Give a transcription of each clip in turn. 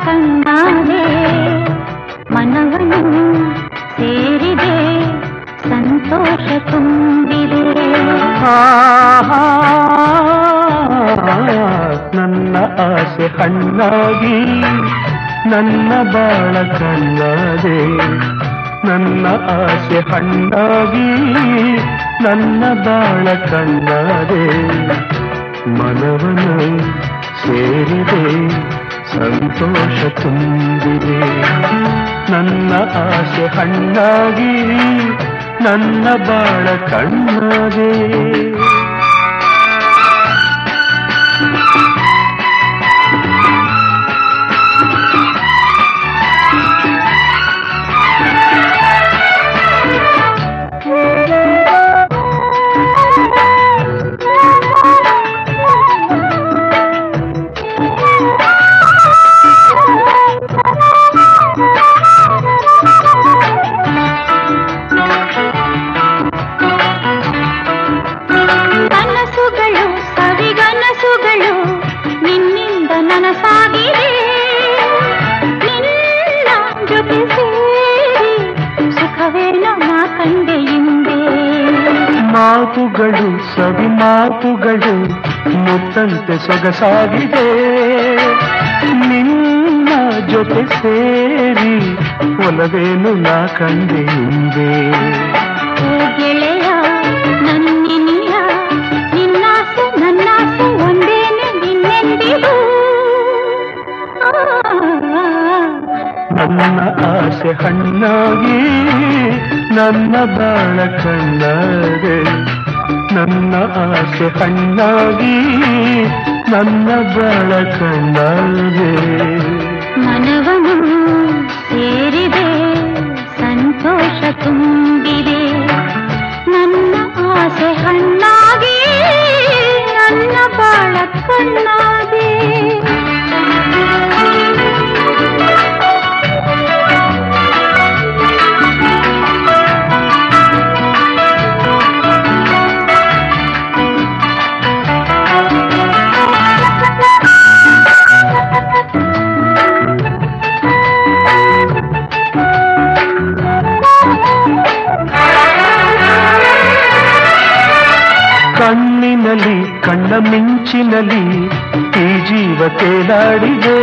ಕಣ್ಣಾದೆ ಮನವನ್ನು ಸೇರಿದೆ ಸಂತೋಷ ತುಂಬಿದೆ ಆಹಾ, ನನ್ನ ಆಸೆ ಹಣ್ಣಾಗಿ ನನ್ನ ಬಾಳ ಕಣ್ಣಾದೆ ನನ್ನ ಆಸೆ ಹಣ್ಣಾಗಿ ನನ್ನ ಬಾಳ ಕಣ್ಣಾದೆ ಮನವನ್ನು ಸೇರಿದೆ ಸಂತೋಷ ತುಂಬಿದೆ ನನ್ನ ಆಸೆ ಹಣ್ಣಾಗಿ ನನ್ನ ಬಾಳ ಕಣ್ಣಾದೆ ಕನಸುಗಳು ಸವಿಗನಸುಗಳು ನಿನ್ನಿಂದ ನನಸಾಗಿದೆ ನಿನ್ನ ಜೊತೆ ಸೇರಿ ಸುಖವೇನೋ ನಾ ಕಂಡೆ ಹಿಂದೆ ಮಾತುಗಳು ಸವಿ ಮಾತುಗಳು ಮುತ್ತಂತೆ ಸೊಗಸಾಗಿದೆ ನಿನ್ನ ಜೊತೆ ಸೇರಿ ಒಲವೇನು ನಾ ಕಂಡೆ ಹಿಂದೆ ಓ ಗೆಳೆಯ ನನ್ನಿನಿಯ ನಿನ್ನಾಸೆ ನನ್ನಾಸೆ ಒಂದೇನೆ ನಿನ್ನೆಂದಿಗೂ ಆ, ನನ್ನ ಆಸೆ ಹಣ್ಣಾಗಿ ನನ್ನ ಬಾಳ ಕಣ್ಣಾದೆ ನನ್ನ ಆಸೆ ಹಣ್ಣಾಗಿ ನನ್ನ ಬಾಳ ಕಣ್ಣಾದೆ ಮನವನು ಸೇರಿದೆ ಸಂತೋಷ ತುಂಬಿದೆ ನನ್ನ ಆಸೆ ಹಣ್ಣಾಗಿ ನನ್ನ ಬಾಳ ಕಣ್ಣಾದೆ ಕಣ್ಣಿನಲ್ಲಿ ಕಣ್ಣ ಮಿಂಚಿನಲ್ಲಿ ಈ ಜೀವ ತೇಲಾಡಿದೆ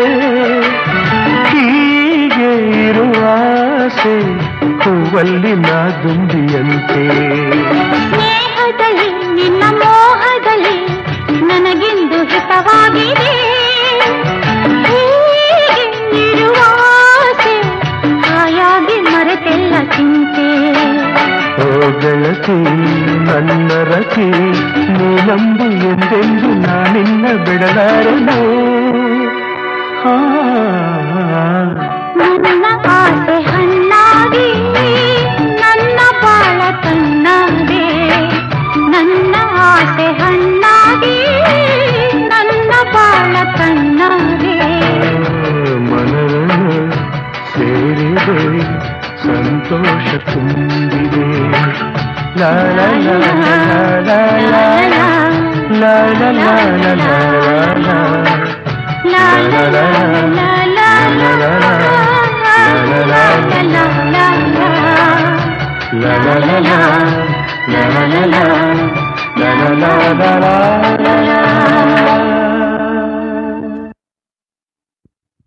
ಹೀಗೆ ಇರುವ ಆಸೆ ಹೂವಲ್ಲಿ ನಾ ದುಂಬಿಯಂತೆ ಸ್ನೇಹದಲ್ಲಿ ನಿನ್ನ ಮೋಹದಲ್ಲಿ ನನಗಿಂದು ಹಿತವಾಗಿದೆ ಹೀಗೆ ಇರುವ ಆಸೆ ಹಾಯಾಗಿ ಮರೆತೆಲ್ಲ ಚಿಂತೆ ಓ ಗೆಳತಿ ನನ್ನ ರತಿ ನೀನಂಬು ಎಂದೆಂದು ನಾನಿನ್ನ ಬಿಡಲಾರನು ಆ, ನನ್ನ ಆಸೆ ಹಣ್ಣಾಗಿ ನನ್ನ ಬಾಳ ಕಣ್ಣಾದೆ ನನ್ನ ಆಸೆ ಹಣ್ಣಾಗಿ ನನ್ನ ಬಾಳ ಕಣ್ಣಾದೆ ಮನವನ್ನು ಸೇರಿದೆ ಸಂತೋಷ ತುಂಬಿದೆ ಲಾ ಲಾ ಲಾ ಲಾ ಲಾ ಲಾ ಲಾ ಲಾ ಲಾ ಲಾ ಲಾ ಲಾ ಲಾ La la la la la la la la la la la la La la la la, la la la la, la la la la la.